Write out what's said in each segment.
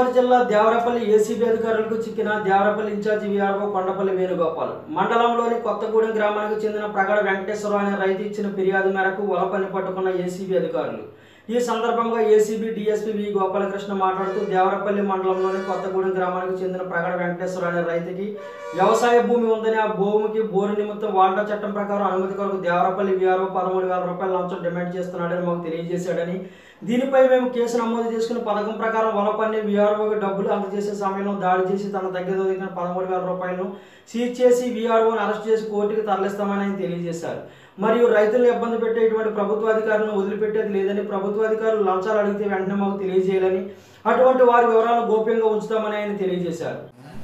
గోదావరి జిల్లా దేవరపల్లి ఏసీబీ అధికారులకు చిక్కిన దేవరపల్లి ఇన్ఛార్జి వీఆర్ఓ కొండపల్లి వేణుగోపాల్ మండలంలోని కొత్తగూడెం గ్రామానికి చెందిన ప్రగడ వెంకటేశ్వరరావు అనే రైతు ఇచ్చిన ఫిర్యాదు మేరకు వలపల్లి పట్టుకున్న ఏసీబీ అధికారులు ఈ సందర్భంగా ఏసీబీ డీఎస్పీ వి గోపాలకృష్ణ మాట్లాడుతూ దేవరపల్లి మండలంలోని కొత్తగూడెం గ్రామానికి చెందిన ప్రగడ వెంకటేశ్వర అనే రైతుకి వ్యవసాయ భూమి ఉందని ఆ భూమికి బోరు నిమిత్తం వాల్టా చట్టం ప్రకారం అనుమతి కొరకు దేవరపల్లి వీఆర్ఓ పదమూడు వేల రూపాయల లంచం డిమాండ్ చేస్తున్నాడని మాకు తెలియజేశాడని దీనిపై మేము కేసు నమోదు చేసుకుని పథకం ప్రకారం వలపల్లి వీఆర్ఓకి డబ్బులు అందజేసే సమయంలో దాడి చేసి తన దగ్గర దొరికిన పదమూడు వేల రూపాయలను సీజ్ చేసి వీఆర్ఓని అరెస్ట్ చేసి కోర్టుకి తరలిస్తామని ఆయన తెలియజేశారు మరియు రైతులను ఇబ్బంది పెట్టేటువంటి ప్రభుత్వ అధికారులను వదిలిపెట్టేది లేదని ప్రభుత్వ అధికారులు లంచాలు అడిగితే వెంటనే మాకు తెలియజేయాలని అటువంటి వారి వివరాలను గోప్యంగా ఉంచుతామని ఆయన తెలియజేశారు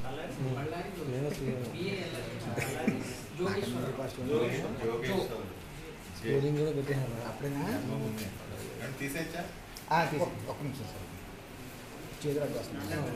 స్టోరింగ్ కూడా పెట్టేసాను అప్పుడేనా తీసేచ్చా ఆ, తీసి ఒక్క నిమిషం సార్ చేతులు అడ్డు వస్తుంది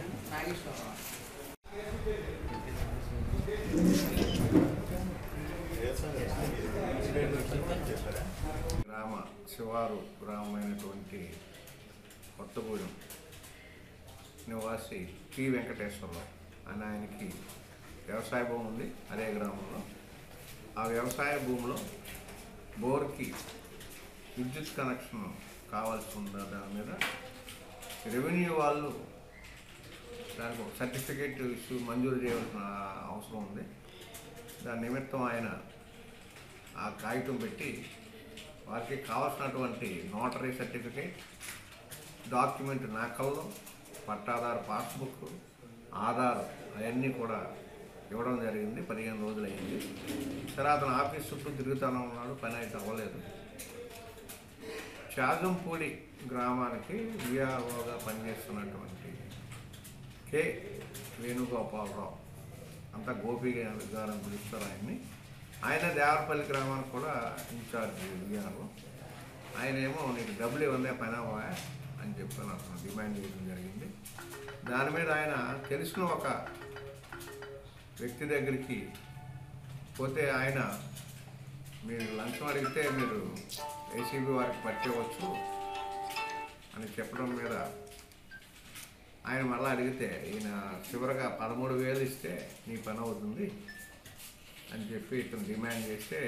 గ్రామ శివారు గ్రామమైనటువంటి కొత్తగూడెం నివాసి టి వెంకటేశ్వరరావు అని ఆయనకి వ్యవసాయ భూమి ఉంది అదే గ్రామంలో ఆ వ్యవసాయ భూమిలో బోర్కి విద్యుత్ కనెక్షన్ కావాల్సి ఉందా దాని మీద రెవెన్యూ వాళ్ళు దానికి ఒక సర్టిఫికేట్ ఇష్యూ మంజూరు చేయవలసిన అవసరం ఉంది దాని నిమిత్తం ఆయన ఆ కాగితం పెట్టి వారికి కావాల్సినటువంటి నోటరీ సర్టిఫికేట్ డాక్యుమెంట్ నకళ్ళు పట్టాదారు పాస్బుక్ ఆధార్ అవన్నీ కూడా ఇవ్వడం జరిగింది పదిహేను రోజులు అయింది సరే అతను ఆఫీస్ చుట్టూ తిరుగుతూనే ఉన్నాడు పని అయితే అవ్వలేదు చాగంపూడి గ్రామానికి విఆర్ఓగా పనిచేస్తున్నటువంటి కె వేణుగోపాలరావు అంతా గోపి గారు అని పిలుస్తారు ఆయన్ని ఆయన దేవరపల్లి గ్రామానికి కూడా ఇన్ఛార్జ్ విఆర్ఓ ఆయన ఏమో నీకు డబ్బులు ఇవ్వందే పని అవ్వా అని చెప్పి నాకు డిమాండ్ చేయడం జరిగింది దాని మీద ఆయన తెలిసిన ఒక వ్యక్తి దగ్గరికి పోతే ఆయన మీరు లంచం అడిగితే మీరు ఏసీబీ వారికి పట్టవచ్చు అని చెప్పడం మీద ఆయన మళ్ళీ అడిగితే ఈయన చివరగా పదమూడు వేలు ఇస్తే నీ పని అవుతుంది అని చెప్పి ఇతను డిమాండ్ చేస్తే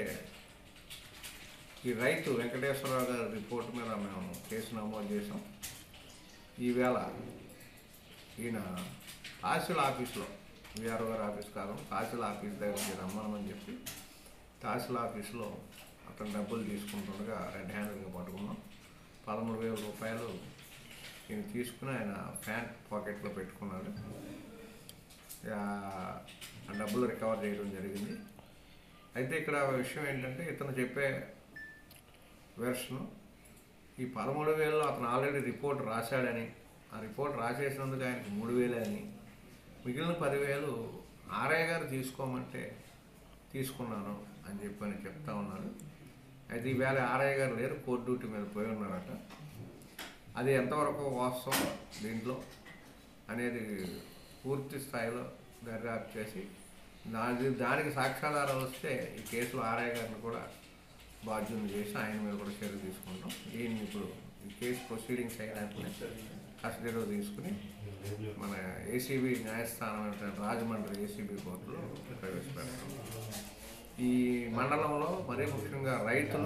ఈ రైతు వెంకటేశ్వరరావు గారి రిపోర్ట్ మీద మేము కేసు నమోదు చేసాం ఈవేళ ఈయన తహసీల్ ఆఫీస్లో విఆర్ఓ గారి ఆఫీస్ కాదు తహసీల్ ఆఫీస్ దగ్గరికి రమ్మనమని చెప్పి తహసీల్ ఆఫీస్లో అతను డబ్బులు తీసుకుంటుండగా రెడ్ హ్యాండెడ్గా పట్టుకున్నాం పదమూడు వేల రూపాయలు ఈయన తీసుకుని ఆయన ప్యాంట్ పాకెట్లో పెట్టుకున్నాడు ఆ ఆ డబ్బులు రికవర్ చేయడం జరిగింది అయితే ఇక్కడ విషయం ఏంటంటే ఇతను చెప్పే వెర్షను ఈ పదమూడు వేలలో అతను ఆల్రెడీ రిపోర్ట్ రాశాడని ఆ రిపోర్ట్ రాసేసినందుకు ఆయనకి మూడు వేలే అని మిగిలిన పదివేలు ఆర్ఐ గారు తీసుకోమంటే తీసుకున్నాను అని చెప్పి అని చెప్తా ఉన్నాడు అయితే ఈవేళ ఆర్ఐ గారు లేరు కోర్టు డ్యూటీ మీద పోయి ఉన్నారట అది ఎంతవరకు వాస్తవం దీంట్లో అనేది పూర్తి స్థాయిలో దర్యాప్తు చేసి దాని దానికి సాక్ష్యాధారాలు వస్తే ఈ కేసులో ఆర్ఐ గారిని కూడా బాధ్యుని చేసి ఆయన మీద కూడా చర్య తీసుకుంటాం ఈయన ఇప్పుడు ఈ కేసు ప్రొసీడింగ్స్ అయినట్లే కస్టడీలో తీసుకుని మన ఏసీబీ న్యాయస్థానం అయినటువంటి రాజమండ్రి ఏసీబీ కోర్టులో ప్రవేశపెడతాం ఈ మండలంలో మరీ ముఖ్యంగా రైతులు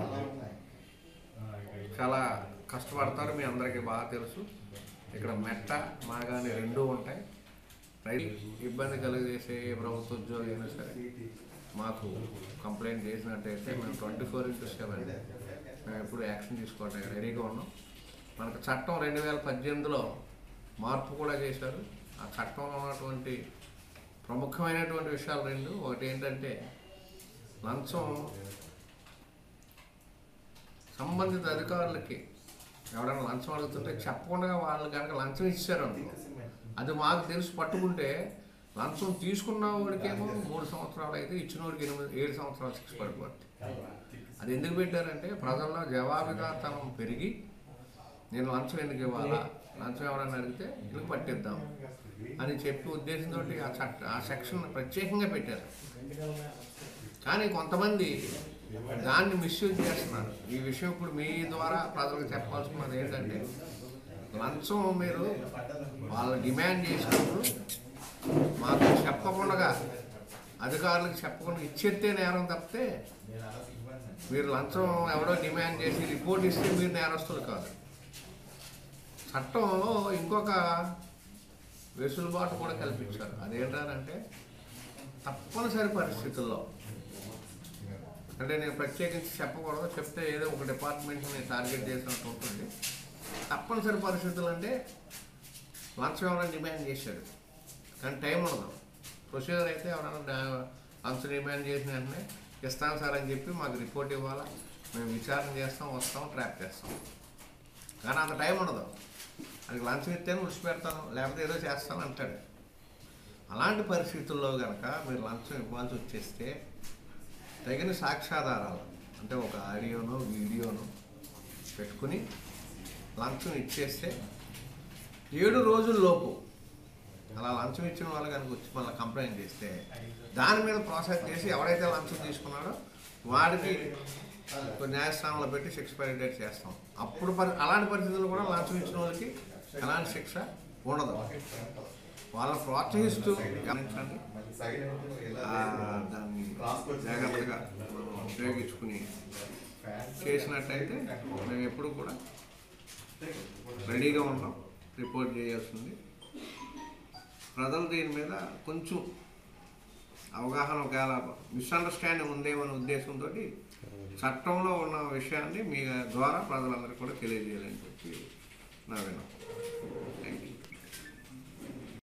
చాలా కష్టపడతారు మీ అందరికీ బాగా తెలుసు ఇక్కడ మెట్ట మాగాని రెండూ ఉంటాయి రైతు ఇబ్బంది కలిగజేసే ఏ ప్రభుత్వ ఉద్యోగి అయినా సరే మాకు కంప్లైంట్ చేసినట్టయితే మేము ట్వంటీ ఫోర్ ఇంటూ సెవెన్ మేము ఎప్పుడు యాక్షన్ తీసుకోవడానికి రెడీగా ఉన్నాం మనకు చట్టం రెండు వేల పద్దెనిమిదిలో మార్పు కూడా చేశారు ఆ చట్టంలో ఉన్నటువంటి ప్రముఖమైనటువంటి విషయాలు రెండు ఒకటి ఏంటంటే లంచం సంబంధిత అధికారులకి ఎవరైనా లంచం అడుగుతుంటే చెప్పకుండా వాళ్ళు కనుక లంచం ఇచ్చారనుకో అది మాకు తెలిసి పట్టుకుంటే లంచం తీసుకున్న వాడికేమో మూడు సంవత్సరాలు అయితే ఇచ్చిన వాడికి ఎనిమిది ఏడు సంవత్సరాలు శిక్ష పడిపోద్ది అది ఎందుకు పెట్టారంటే ప్రజల్లో జవాబుదాతనం పెరిగి నేను లంచం ఎందుకు ఇవ్వాలా లంచం ఎవరైనా అడిగితే ఇల్లు పట్టిద్దాం అని చెప్పి ఉద్దేశంతో ఆ చట్ట ఆ సెక్షన్ ప్రత్యేకంగా పెట్టారు కానీ కొంతమంది దాన్ని మిస్యూజ్ చేస్తున్నారు ఈ విషయం ఇప్పుడు మీ ద్వారా ప్రజలకు చెప్పాల్సుకున్నది ఏంటంటే లంచం మీరు వాళ్ళు డిమాండ్ చేసినప్పుడు మాకు చెప్పకుండా అధికారులకు చెప్పకుండా ఇచ్చేస్తే నేరం తప్పితే మీరు లంచం ఎవడో డిమాండ్ చేసి రిపోర్ట్ ఇస్తే మీరు నేరస్తులు కాదు చట్టంలో ఇంకొక వెసులుబాటు కూడా కల్పించారు అదేంటంటే తప్పనిసరి పరిస్థితుల్లో అంటే నేను ప్రత్యేకించి చెప్పకూడదు చెప్తే ఏదో ఒక డిపార్ట్మెంట్ని టార్గెట్ చేసినట్టు ఉంటుంది తప్పనిసరి పరిస్థితులు అంటే లంచం ఎవరైనా డిమాండ్ చేశాడు కానీ టైం ఉండదు ప్రొసీజర్ అయితే ఎవరైనా డా- లంచం డిమాండ్ చేసిన వెంటనే ఇస్తాం సార్ అని చెప్పి మాకు రిపోర్ట్ ఇవ్వాలా మేము విచారణ చేస్తాం వస్తాం ట్రాప్ చేస్తాం కానీ అంత టైం ఉండదు అది లంచం ఇస్తే విడిచిపెడతాను లేకపోతే ఏదో చేస్తాను అంటాడు అలాంటి పరిస్థితుల్లో కనుక మీరు లంచం ఇవ్వాల్సి వచ్చేస్తే తగిన సాక్ష్యాధారాలు అంటే ఒక ఆడియోను వీడియోను పెట్టుకుని లంచం ఇచ్చేస్తే ఏడు రోజుల్లోపు అలా లంచం ఇచ్చిన వాళ్ళు కనుక వచ్చి మళ్ళీ కంప్లైంట్ చేస్తే దాని మీద ప్రాసెస్ చేసి ఎవడైతే లంచం తీసుకున్నాడో వాడికి ఒక న్యాయస్థానంలో పెట్టి శిక్ష పడేటట్టు చేస్తాం అప్పుడు పరి అలాంటి పరిస్థితుల్లో కూడా లంచం ఇచ్చిన వాళ్ళకి ఎలాంటి శిక్ష ఉండదు వాళ్ళని ప్రోత్సహిస్తూ గమనించండి ఆ, దాన్ని జాగ్రత్తగా మనం ఉపయోగించుకుని చేసినట్టయితే మేము ఎప్పుడు కూడా రెడీగా ఉన్నాం రిపోర్ట్ చేయాల్సింది ప్రజలు దీని మీద కొంచెం అవగాహన ఒకవేళ మిస్అండర్స్టాండింగ్ ఉందేమనే ఉద్దేశంతో చట్టంలో ఉన్న విషయాన్ని మీ ద్వారా ప్రజలందరికీ కూడా తెలియజేయాలని చెప్పి నా విన్నపం